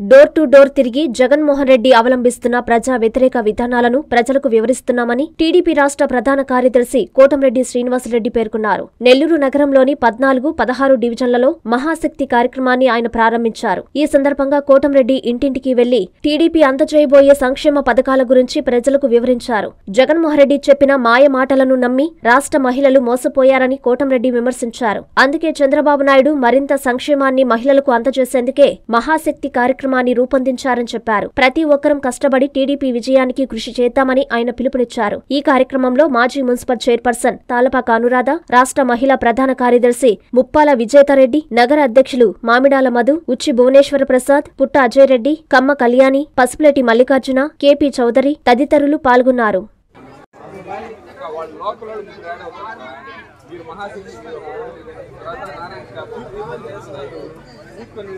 Door to door తిరిగి జగన్మోహన్ రెడ్డి అవలంబిస్తున్న ప్రజా వ్యతిరేక విధానాలను ప్రజలకు వివరిస్తున్నామని టీడీపీ రాష్ట్ర ప్రధాన కార్యదర్శి కోటంరెడ్డి శ్రీనివాసరెడ్డి పేర్కొన్నారు నెల్లూరు నగరంలోని పద్నాలుగు పదహారు డివిజన్లలో మహాశక్తి కార్యక్రమాన్ని ఆయన ప్రారంభించారు ఈ సందర్భంగా కోటంరెడ్డి ఇంటింటికి వెళ్లి టీడీపీ అందజేయబోయే సంక్షేమ పథకాల గురించి ప్రజలకు వివరించారు జగన్మోహన్ రెడ్డి చెప్పిన మాయ మాటలను నమ్మి రాష్ట్ర మహిళలు మోసపోయారని కోటంరెడ్డి విమర్శించారు అందుకే చంద్రబాబు నాయుడు మరింత సంక్షేమాన్ని మహిళలకు అందజేసేందుకే మహాశక్తి కార్యక్రమాన్ని రూపొందించారని చెప్పారు ప్రతి ఒక్కరం కష్టపడి టీడీపీ విజయానికి కృషి చేద్దామని ఆయన పిలుపునిచ్చారు ఈ కార్యక్రమంలో మాజీ మున్సిపల్ చైర్పర్సన్ తాలపాక అనురాధ రాష్ట్ర మహిళా ప్రధాన కార్యదర్శి ముప్పాల విజేతారెడ్డి నగర అధ్యక్షులు మామిడాల మధు ఉచ్చి భువనేశ్వర ప్రసాద్ పుట్ట అజయ్ రెడ్డి కమ్మ కళ్యాణి పసుపులేటి మల్లికార్జున కేపీ చౌదరి తదితరులు పాల్గొన్నారు ఇంకా వాళ్ళు లోకల్ వాళ్ళు మీకు యాడ్ అవుతారు మీరు మహాశక్తి తర్వాత నారాయణ కాపు కూర్చొని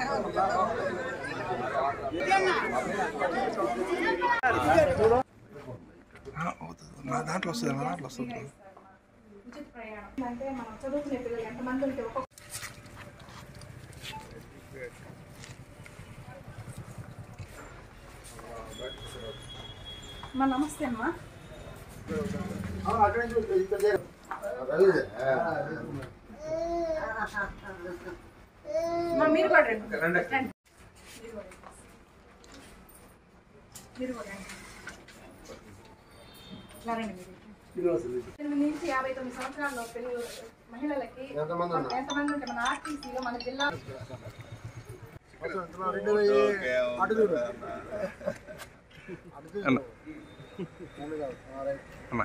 నా దాంట్లో వస్తుంది నా దాంట్లో వస్తుంది అంటే మనం చదువుకునే పిల్లలు ఎంతమంది ఉంటే ఒక్కొక్క అమ్మా నమస్తే అమ్మా అమ్మా, మీరు కూడా రండి రండి. మీరు కూడా రండి. మీరు కూడా రండి. ఇలా రండి మీరు ఎనిమిది నుంచి యాభై తొమ్మిది సంవత్సరాల్లో పిల్లలు మహిళలకి ఎంతమంది ఉంటే మన ఆర్టీసీలో మన జిల్లా అన్న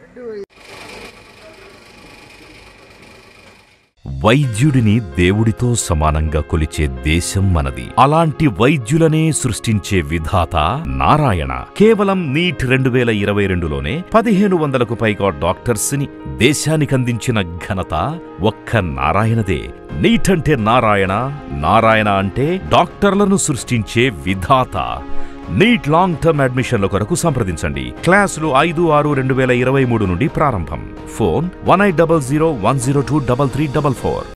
వైద్యుడిని దేవుడితో సమానంగా కొలిచే దేశం మనది అలాంటి వైద్యులనే సృష్టించే విధాత నారాయణ కేవలం నీట్ రెండు వేల ఇరవై రెండులోనే పదిహేను వందలకు పైగా డాక్టర్స్ ని దేశానికందించిన ఘనత ఒక్క నారాయణదే నీట్ అంటే నారాయణ నారాయణ అంటే డాక్టర్లను సృష్టించే విధాత నీట్ లాంగ్ టర్మ్ అడ్మిషన్ల కొరకు సంప్రదించండి క్లాసులు ఐదు ఆరు రెండు వేల ఇరవై మూడు నుండి ప్రారంభం phone one eight double zero one zero two double three double four